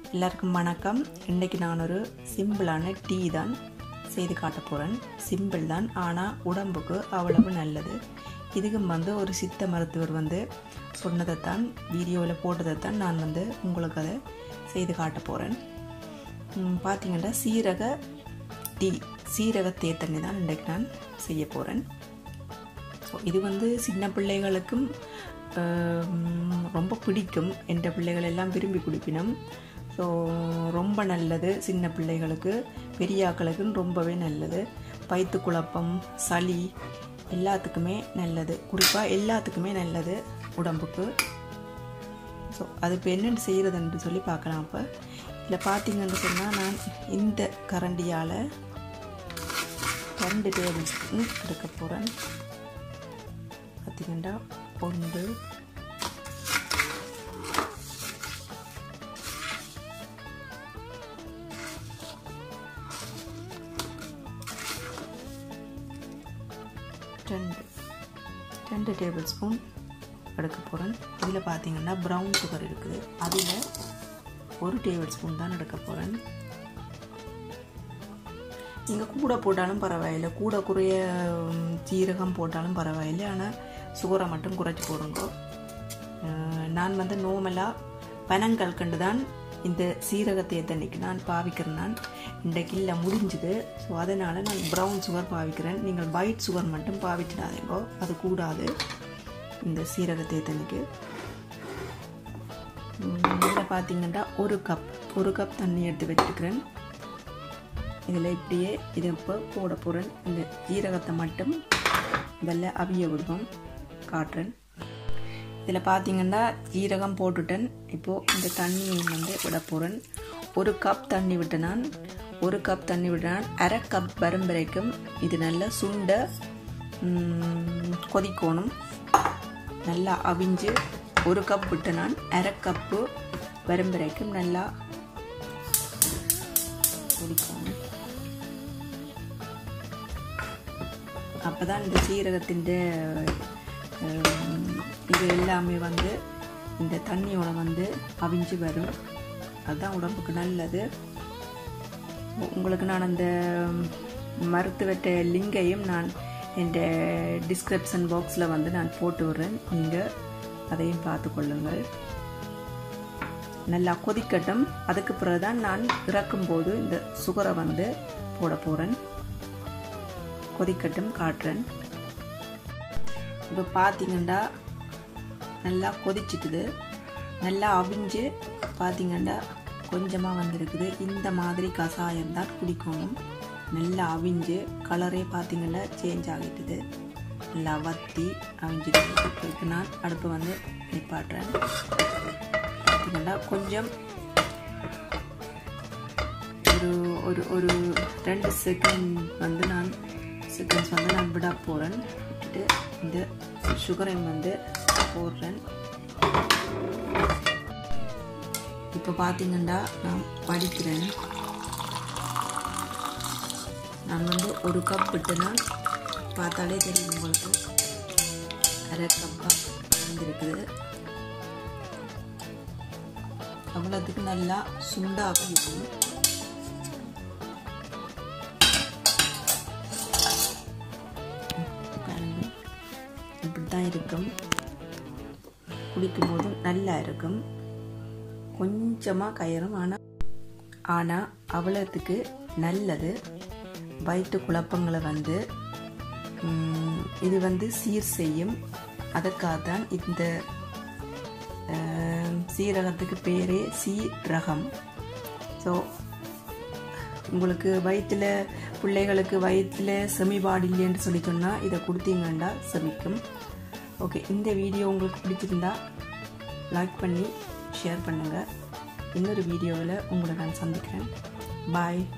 எல்லாருக்கும் வணக்கம் இன்றைக்கி நான் ஒரு சிம்பிளான டீ தான் செய்து காட்ட போகிறேன் சிம்பிள் தான் ஆனால் உடம்புக்கு அவ்வளவு நல்லது இதுக்கும் வந்து ஒரு சித்த மருத்துவர் வந்து சொன்னதைத்தான் வீடியோவில் போட்டதைத்தான் நான் வந்து உங்களுக்கு அதை செய்து காட்ட போகிறேன் பார்த்தீங்கன்னா சீரக டீ சீரக தேத்தண்ணி தான் இன்றைக்கு நான் செய்ய போகிறேன் ஸோ இது வந்து சின்ன பிள்ளைகளுக்கும் ஆம், ரொம்ப பிடிக்கும் என்ற பிள்ளைகள் எல்லாம் விரும்பி குடிப்பினும் ஸோ ரொம்ப நல்லது சின்ன பிள்ளைகளுக்கு பெரியாக்களுக்கும் ரொம்பவே நல்லது வயிற்று குழப்பம் சளி எல்லாத்துக்குமே நல்லது குறிப்பாக எல்லாத்துக்குமே நல்லது உடம்புக்கு ஸோ அது இப்போ என்னென்னு செய்கிறதுன்னு சொல்லி பார்க்கலாம் அப்போ இதில் பார்த்தீங்கன்னு சொன்னால் நான் இந்த கரண்டியால் ரெண்டு டேபிள் ஸ்பூன் எடுக்க போகிறேன் பார்த்தீங்கன்னா ஒன்று ரெண்டு ரெண்டு டேபிள் ஸ்பூன் எடுக்க போகிறேன் இதில் பார்த்தீங்கன்னா ப்ரௌன் சுகர் இருக்குது அதில் ஒரு டேபிள் ஸ்பூன் தான் எடுக்க போகிறேன் நீங்கள் கூட போட்டாலும் பரவாயில்லை கூட குறைய ம், சீரகம் போட்டாலும் பரவாயில்லை ஆனால் சுகரை மட்டும் குறைச்சி போடுங்க அஹ், நான் வந்து நோமலாக பனங்கற்கண்டு தான் இந்த சீரகத்தை தண்ணிக்கு நான் பாவிக்கிறேன் நான் இன்றைக்கு இல்லை முடிஞ்சுது ஸோ அதனால் நான் ப்ரௌன் சுகர் பாவிக்கிறேன் நீங்கள் ஒயிட் சுகர் மட்டும் பாவிச்சிடாதீங்கோ அது கூடாது இந்த சீரகத்தை தண்ணிக்கு இதில் பார்த்தீங்கன்னா ஒரு கப் ஒரு கப் தண்ணி எடுத்து வச்சுருக்கிறேன் இதில் இப்படியே இது இப்போ போட போகிறேன் இந்த ஜீரகத்தை மட்டும் இதில் அவிய விடுவோம் காட்டுறேன் இதில் பார்த்தீங்கன்னா ஜீரகம் போட்டுட்டேன் இப்போது இந்த தண்ணியை வந்து விட போகிறேன் ஒரு கப் தண்ணி விட்டு நான் ஒரு கப் தண்ணி விட்டு நான் அரை கப் வரும் வரைக்கும் இது நல்லா சுண்ட ம், கொதிக்கணும் நல்லா அவிஞ்சு ஒரு கப் விட்டு நான் அரை கப்பு வரும் வரைக்கும் நல்லா கொதிக்கணும் அப்போ தான் இந்த சீரகத்தின் இது எல்லாமே வந்து இந்த தண்ணியோட வந்து அவிஞ்சு வரும் அதுதான் உடம்புக்கு நல்லது உங்களுக்கு நான் அந்த மருத்துவட்ட லிங்கையும் நான் என் டிஸ்கிரிப்ஷன் பாக்ஸில் வந்து நான் போட்டு விடுறேன் நீங்கள் அதையும் பார்த்து கொள்ளுங்கள் நல்லா கொதிக்கட்டும் அதுக்கு பிறகு தான் நான் இறக்கும்போது இந்த சுகரை வந்து போட போகிறேன் கொதிக்கட்டும் காட்டுறேன் இப்போ பார்த்தீங்கன்னா நல்லா கொதிச்சிட்டுது நல்லா அவிஞ்சு பார்த்தீங்கன்னா கொஞ்சமாக வந்திருக்குது இந்த மாதிரி கஷாயம் தான் குடிக்கணும் நல்லா அவிஞ்சு கலரே பார்த்தீங்கன்னா சேஞ்ச் ஆகிட்டுது நல்லா வத்தி அவிஞ்சிட்டு இதுக்கு நான் அடுப்பை வந்து நிப்பாட்டுறேன் பார்த்தீங்கன்னா கொஞ்சம் ஒரு ஒரு ஒரு ரெண்டு செகண்ட் வந்து நான் செகண்ட்ஸ் வந்து நான் விட போகிறேன் விட்டுட்டு இந்த சுகரையும் வந்து போடுறேன் இப்போ பார்த்தீங்கன்னா நான் படிக்கிறேன் நான் வந்து ஒரு கப் விட்டுனா பார்த்தாலே தெரியும் உங்களுக்கு அரை கப்பாக வந்திருக்குது அவ்வளோத்துக்கு நல்லா சுண்டாக இருக்கும் பாருங்க இப்படி தான் இருக்கும் குடிக்கும் போதும் நல்லா இருக்கும் கொஞ்சமாக கயறும் ஆனால் ஆனால் அவ்வளோத்துக்கு நல்லது வயிற்று குழப்பங்களை வந்து ம், இது வந்து சீர் செய்யும் அதற்காக தான் இந்த ஆம், சீரகத்துக்கு பேரே சீரகம் ஸோ உங்களுக்கு வயிற்றில் பிள்ளைகளுக்கு வயிற்றில் செமிபாடு இல்லைன்னு சொல்லி சொன்னால் இதை கொடுத்தீங்கன்னா செமிக்கும் ஓகே இந்த வீடியோ உங்களுக்கு பிடிச்சிருந்தா லைக் பண்ணி ஷேர் பண்ணுங்கள் இன்னொரு வீடியோவில் உங்களை நான் சந்திக்கிறேன் பாய்